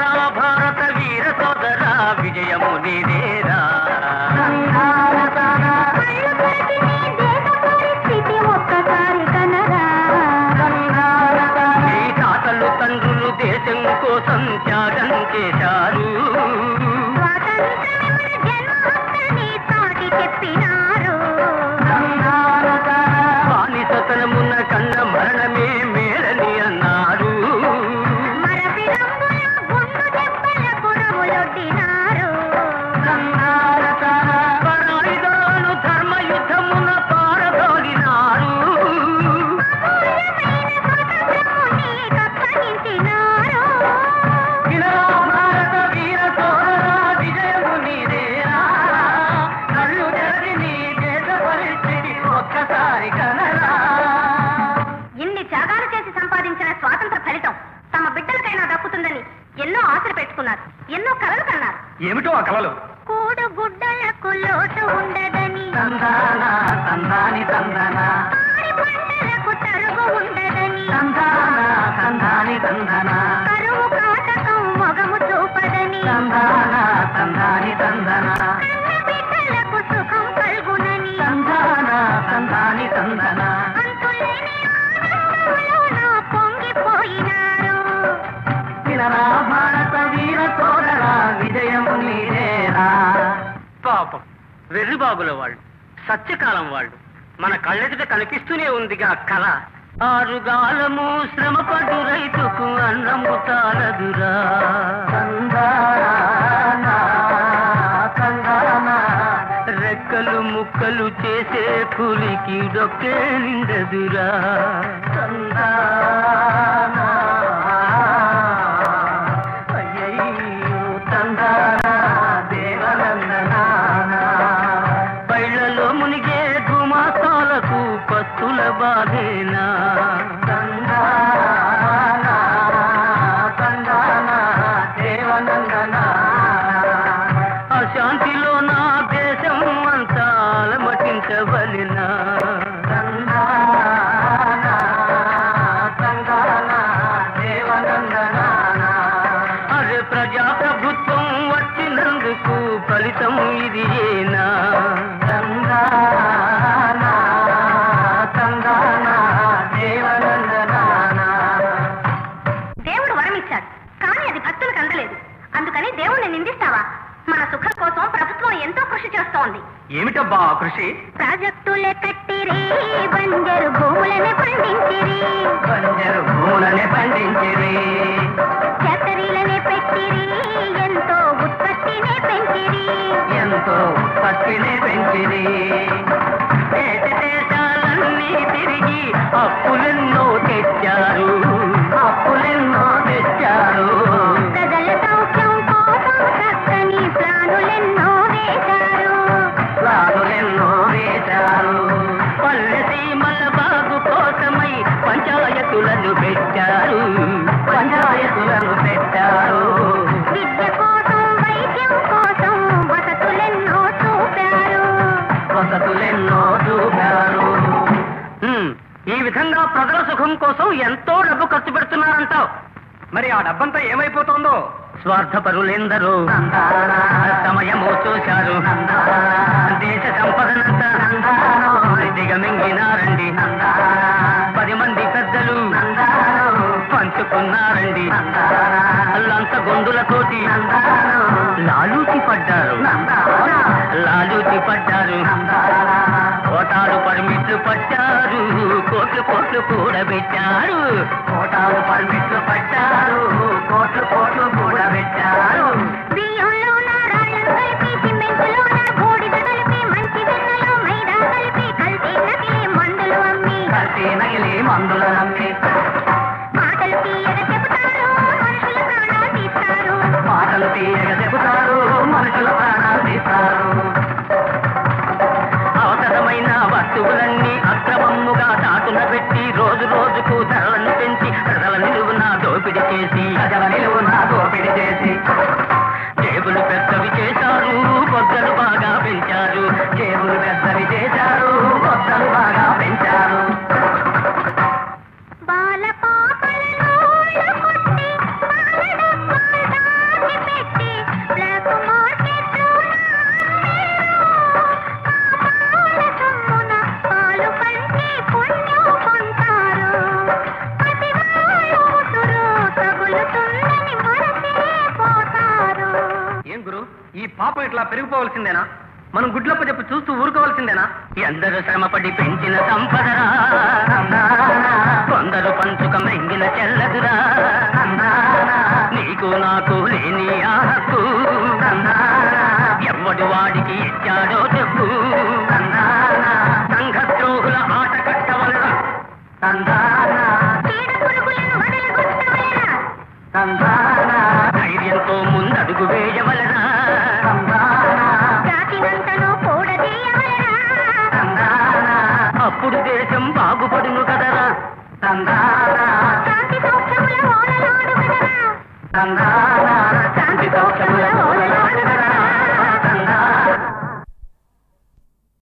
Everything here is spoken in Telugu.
వినరా భారత వీర సోదరా విజయము నీదేరా కళ్ళు తెరిచి నీ దేశ పరిస్థితి ఒక్కసారి కనరా నీ తాతలు తండ్రులు దేశం కోసం త్యాగం చేశారు స్వాతంత్రమే మన జన్మ హక్కని చాటి చెప్పినారు బానిసతనమున్న కన్న మరణమే మేలని అన్నారు మరపి రంగుల గుండు దెబ్బలకు రములొడ్డినారు పరాయుధాలు ధర్మయుద్ధమున పారదోలినారు అమూల్యమైన స్వతంత్రము నీకప్పగించినారు వినరా భారత వీర సోదరా విజయము నీదేరా కళ్ళు తెరచి నీ దేశ పరిస్థితి ఒక్కసారి కనరా ఇన్ని త్యాగాలు చేసి సంపాదించిన స్వాతంత్ర ఫలితం తమ బిడ్డలకైనా దక్కుతుందని ఎన్నో ఆశలు పెట్టుకున్నారు ఎన్నో కలలు కన్నారు ఏమిటో ఆ కలలు కూడు గుడ్డలకు లోటు ఉండదని తందాన తందాని తందన పాడి పంటలకు తరుగు ఉండదని తందాన తందాని తందన కరువు కాటకం మొగము చూపదని తందాన తందాని తందన కన్న బిడ్డలకు సుఖం కలుగునని తందాన తందాని తందన అంతులేని ఆనందంలోన పొంగిపోయినారు వినరా భారత వీర సోదరా విజయము నీదేరా పాపం వెర్రిబాబుల వాళ్ళు సత్యకాలం వాళ్ళు మన కళ్ళెదుట కనిపిస్తూనే ఉందిగా కళ ఆరుగాలము శ్రమపడు రైతుకు అన్నము తారదురా రెక్కలు ముక్కలు చేసే పులికి డొక్కే నిండదురా అయ్యయ్యో తందానా దేవనందనానా పైళ్లలో మునిగే గుమాస్తాలకు పస్తుల బాధేనా తందానా తందానా దేవనందనానా అశాంతిలో నా దేశం అంతా అలమటించవలెనా తందానా తందానా దేవనందనానా అరే ప్రజాప్రభుత్వం వచ్చినందుకు ఫలితం ఇది ఏనా తందానా తందానా దేవనందనానా దేవుడు వరమిచ్చాడు కానీ అది భక్తులకు అందలేదు అందుకని దేవుణ్ణి నిందిస్తావా మన సుఖం కోసం ప్రభుత్వం ఎంతో కృషి చేస్తోంది ఏమిటబ్బా ఆ కృషి ప్రాజెక్టులే కట్టిరి బంజరు భూములనే పండించిరి బంజరు భూములనే పండించిరి ఫ్యాక్టరీలనే పెట్టిరి ఎంతో ఉత్పత్తినే పెంచిరి ఎంతో పత్తినే పెంచిరి దేశ దేశాలన్నీ తిరిగి అప్పులెన్నో తెచ్చారు అప్పులెన్నో తెచ్చారు ప్రజల సౌఖ్యం కోసం చక్కని ప్లానులెన్నో వేశారు రాజులెన్నో వేశారు పల్లె సీమల బాగు కోసమై పంచాయతులను పెట్టారు పంచాయతులను పెట్టారు విద్య కోసం వైద్యం కోసం వసతులెన్నో చూపారు వసతులెన్నో చూపారు హ్మ్, ఈ విధంగా ప్రజల సుఖం కోసం ఎంతో డబ్బు ఖర్చు పెడుతున్నారంటావు మరి ఆ డబ్బంతా ఏమైపోతుందో స్వార్థపరులెందరూ సమయము చూశారు దేశ సంపదనంతా దిగమింగినారండి పది మంది పెద్దలు పంచుకున్నారండి లంచ గొంతులతోటి లాలూచి పడ్డారు లాలూచి పడ్డారు కోటాలు పర్మిట్లు పట్టారు కోట్లు కోట్లు కూడబెట్టారు కోటాలు పర్మిట్లు పట్టారు కోట్లు కోట్లు కూడబెట్టారు బియ్యంలోన రాళ్ళను కలిపి సిమెంటులోన బూడిద కలిపి మంచి వెన్నలో మైదా కలిపి కల్తీ నకిలీ మందులు అమ్మి కల్తీ నగిలి మందుల నమ్మి మాటలు తీయగా చెబుతారు మనుషుల ప్రాణాలు తీస్తారు మాటలు తీయగా చెబుతారు మనుషుల ప్రాణాలు తీస్తారు అవసరమైన వస్తువులన్నీ అక్రమముగా చాటున పెట్టి రోజు రోజుకు ధరలను పెంచి ప్రజల నిలువున దోపిడీ చేసి ప్రజల నిలువున దోపిడీ చేసి జేబులు పెద్దవి చేశారు పొద్దలు బాగా పెంచారు జేబులు పెద్దవి చేశారు పొద్దలు బాగా పెంచారు బాల పాపలను కొట్టి బాల డబ్బాలు పాపం ఇట్లా పెరిగిపోవలసిందేనా మనం గుడ్లప్ప చెప్పి చూస్తూ ఊరుకోవాల్సిందేనా ఎందరు శ్రమపడి పెంచిన సంపదరా కొందరు పంచుక మెంగిన చెల్లదురా